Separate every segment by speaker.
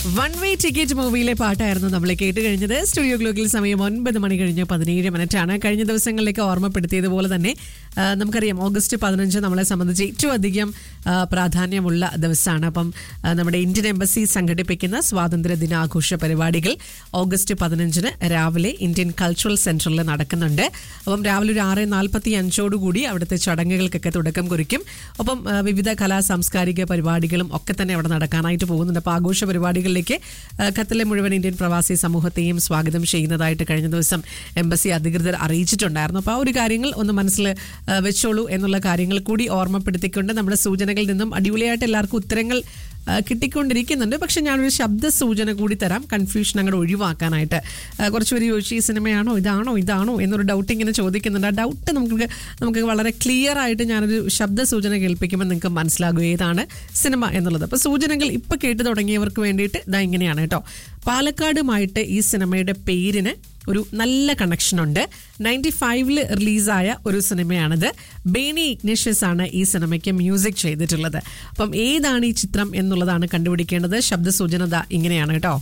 Speaker 1: one way ticket മൂവിയിലെ പാട്ടായിരുന്നു നമ്മൾ കേട്ട് കഴിഞ്ഞത് സ്റ്റുഡിയോ ഗ്ലോക്കിൽ സമയം ഒൻപത് മണി കഴിഞ്ഞ് പതിനേഴ് മിനിറ്റ് ആണ് കഴിഞ്ഞ ദിവസങ്ങളിലേക്ക് ഓർമ്മപ്പെടുത്തിയതുപോലെ തന്നെ ആ, നമുക്കറിയാം ഓഗസ്റ്റ് പതിനഞ്ച് നമ്മളെ സംബന്ധിച്ച് ഏറ്റവും അധികം ആ, പ്രാധാന്യമുള്ള ദിവസമാണ് അപ്പം ആ, നമ്മുടെ ഇന്ത്യൻ എംബസി സംഘടിപ്പിക്കുന്ന സ്വാതന്ത്ര്യ ദിനാഘോഷ പരിപാടികൾ ഓഗസ്റ്റ് പതിനഞ്ചിന് രാവിലെ ഇന്ത്യൻ കൾച്ചറൽ സെന്ററിൽ നടക്കുന്നുണ്ട് അപ്പം രാവിലെ ഒരു ആറ് നാൽപ്പത്തി അഞ്ചോടുകൂടി അവിടുത്തെ ചടങ്ങുകൾക്കൊക്കെ തുടക്കം കുറിക്കും ഒപ്പം ആ, വിവിധ കലാ സാംസ്കാരിക പരിപാടികളും ഒക്കെ തന്നെ അവിടെ നടക്കാനായിട്ട് പോകുന്നുണ്ട് അപ്പോൾ ആഘോഷ പരിപാടികളിലേക്ക് ആ, ഖത്തറിലെ മുഴുവൻ ഇന്ത്യൻ പ്രവാസി സമൂഹത്തെയും സ്വാഗതം ചെയ്യുന്നതായിട്ട് കഴിഞ്ഞ ദിവസം എംബസി അധികൃതർ അറിയിച്ചിട്ടുണ്ടായിരുന്നു അപ്പോൾ ആ ഒരു കാര്യങ്ങൾ ഒന്ന് മനസ്സിൽ ആ, വെച്ചോളൂ എന്നുള്ള കാര്യങ്ങൾ കൂടി ഓർമ്മപ്പെടുത്തിക്കൊണ്ട് നമ്മുടെ സൂചനകളിൽ നിന്നും അടിപൊളിയായിട്ട് എല്ലാവർക്കും ഉത്തരങ്ങൾ ആ, കിട്ടിക്കൊണ്ടിരിക്കുന്നുണ്ട് പക്ഷെ ഞാനൊരു ശബ്ദ സൂചന കൂടി തരാം കൺഫ്യൂഷൻ അങ്ങോട്ട് ഒഴിവാക്കാനായിട്ട് ആ, കുറച്ചുപേര് ചോദിച്ചു ഈ സിനിമയാണോ ഇതാണോ ഇതാണോ എന്നൊരു ഡൗട്ട് ഇങ്ങനെ ചോദിക്കുന്നുണ്ട് ആ ഡൗട്ട് നമുക്ക് നമുക്ക് വളരെ ക്ലിയർ ആയിട്ട് ഞാനൊരു ശബ്ദ സൂചന കേൾപ്പിക്കുമ്പോൾ നിങ്ങൾക്ക് മനസ്സിലാകും ഏതാണ് സിനിമ എന്നുള്ളത് അപ്പോൾ സൂചനകൾ ഇപ്പോൾ കേട്ട് തുടങ്ങിയവർക്ക് വേണ്ടിയിട്ട് ഇതാ ഇങ്ങനെയാണ് കേട്ടോ പാലക്കാടുമായിട്ട് ഈ സിനിമയുടെ പേരിന് ഒരു നല്ല കണക്ഷൻ ഉണ്ട് നയൻറ്റി ഫൈവില് റിലീസായ ഒരു സിനിമയാണിത് ബേനി ഇഗ്നേഷ്യസ് ആണ് ഈ സിനിമയ്ക്ക് മ്യൂസിക് ചെയ്തിട്ടുള്ളത് അപ്പം ഏതാണ് ഈ ചിത്രം എന്നുള്ളതാണ് കണ്ടുപിടിക്കേണ്ടത് ശബ്ദസൂചന ദാ ഇങ്ങനെയാണ് കേട്ടോ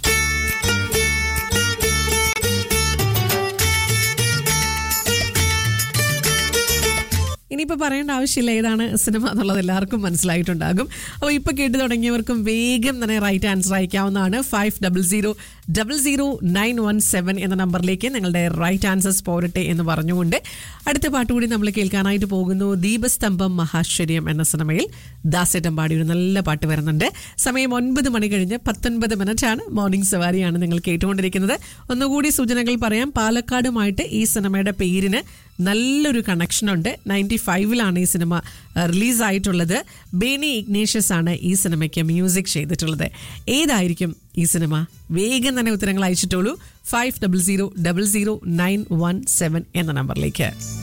Speaker 1: ഇനിയിപ്പോൾ പറയേണ്ട ആവശ്യമില്ല ഏതാണ് സിനിമ എന്നുള്ളത് എല്ലാവർക്കും മനസ്സിലായിട്ടുണ്ടാകും അപ്പോൾ ഇപ്പോൾ കേട്ട് തുടങ്ങിയവർക്കും വേഗം തന്നെ റൈറ്റ് ആൻസർ അയക്കാവുന്നതാണ് five double zero double zero nine one seven എന്ന നമ്പറിലേക്ക് നിങ്ങളുടെ റൈറ്റ് ആൻസേഴ്സ് പോരട്ടെ എന്ന് പറഞ്ഞുകൊണ്ട് അടുത്ത പാട്ട് കൂടി നമ്മൾ കേൾക്കാനായിട്ട് പോകുന്നു ദീപസ്തംഭം മഹാശ്ചര്യം എന്ന സിനിമയിൽ ദാസേട്ടൻ പാടി ഒരു നല്ല പാട്ട് വരുന്നുണ്ട് സമയം ഒൻപത് മണി കഴിഞ്ഞ് പത്തൊൻപത് മിനിറ്റ് ആണ് മോർണിംഗ് സവാരിയാണ് നിങ്ങൾ കേട്ടുകൊണ്ടിരിക്കുന്നത് ഒന്നുകൂടി സൂചനകൾ പറയാം പാലക്കാടുമായിട്ട് ഈ സിനിമയുടെ പേരിന് നല്ലൊരു കണക്ഷൻ ഉണ്ട് നയൻറ്റി ഫൈവിലാണ് ഈ സിനിമ റിലീസായിട്ടുള്ളത് ബേനി ഇഗ്നേഷ്യസ് ആണ് ഈ സിനിമയ്ക്ക് മ്യൂസിക് ചെയ്തിട്ടുള്ളത് ഏതായിരിക്കും ഈ സിനിമ വേഗം തന്നെ ഉത്തരങ്ങൾ അയച്ചിട്ടുള്ളൂ five double zero double zero nine one seven എന്ന നമ്പറിലേക്ക്